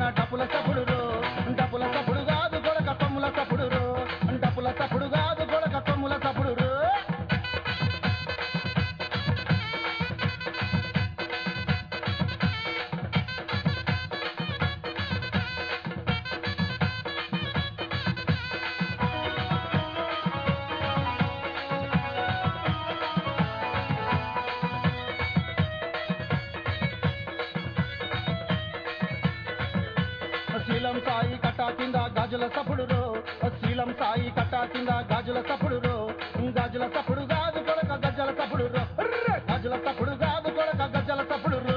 నా డప్పుల సప్పుడు రో డప్పుల సప్పుడు కాదు కొడక కొమ్ముల సప్పుడు రో డప్పుల సప్పుడు కాదు కొడక కొమ్ముల సప్పుడు రో శీలం సాయి కట్టా కింద గాజుల సప్పుడు రో శీలం సాయి కట్టా కింద గాజుల సప్పుడు రో గాజుల సప్పుడు కాదు కొడక గజ్జల సప్పుడు రో అర్రె! గాజుల సప్పుడు కాదు కొడక గజ్జల సప్పుడు రో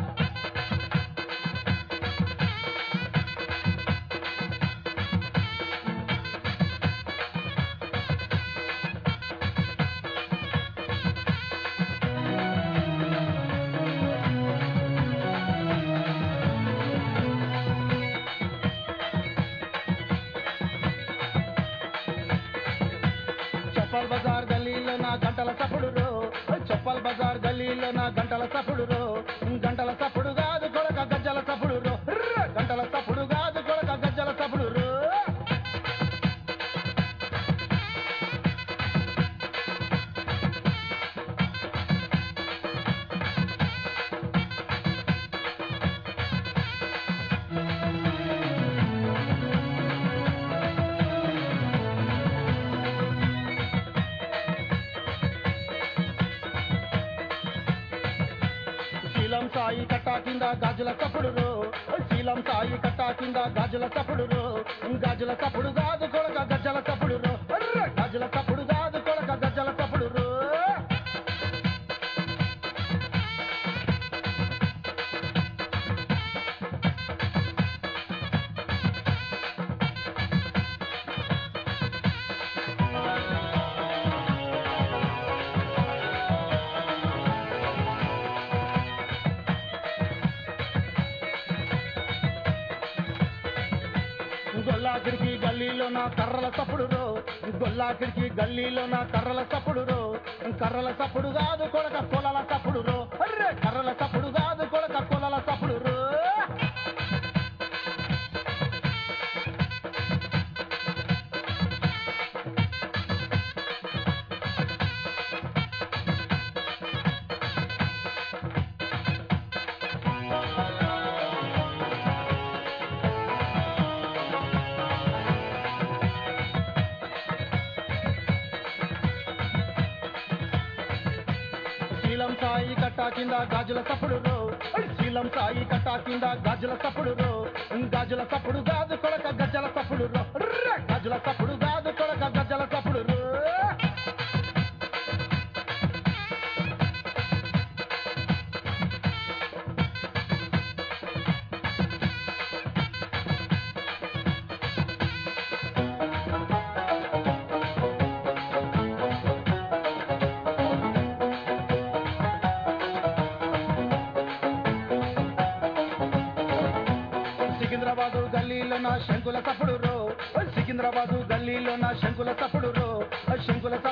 చప్పల్ బజార్ గల్లీలో నా గంటల సప్పుడు రో చప్పల్ బజార్ గల్లీలో నా గంటల సప్పుడు రో గంటల సప్పుడు కాదు కొడక గజ్జల సప్పుడు రో అర్రె! గంటల సప్పుడు కాదు కొడక గజ్జల సప్పుడు రో శీలం సాయి కట్టా కింద గాజుల సప్పుడు రో శీలం సాయి కట్టా కింద గాజుల సప్పుడు రో గాజుల సప్పుడు కాదు కొడక గజ్జల సప్పుడు రో అర్రె! గాజుల సప్పుడు కాదు కొడక గజ్జల సప్పుడు రో గొల్లాకిడికి గల్లీలో నా కర్రల సప్పుడు రో గొల్లాకిడికి గల్లీలో నా కర్రల సప్పుడు రో కర్రల సప్పుడు కాదు కొడక కొలల సప్పుడు రో అర్రె కర్రల సప్పుడు కాదు కొడక కొలల సప్పుడు రో శీలం సాయి కట్టా కింద గాజుల సప్పుడు రో శీలం సాయి కట్టా కింద గాజుల సప్పుడు రో గాజుల సప్పుడు కాదు కొడక గజ్జల సప్పుడు రో అర్రె! గాజుల సప్పుడు కాదు కొడక గజ్జల సప్పుడు రో సికింద్రాబాదు గల్లీలో నా శంకుల తప్పుడు రో సికింద్రాబాదు గల్లీలో నా శంకుల తప్పుడు రో శంకుల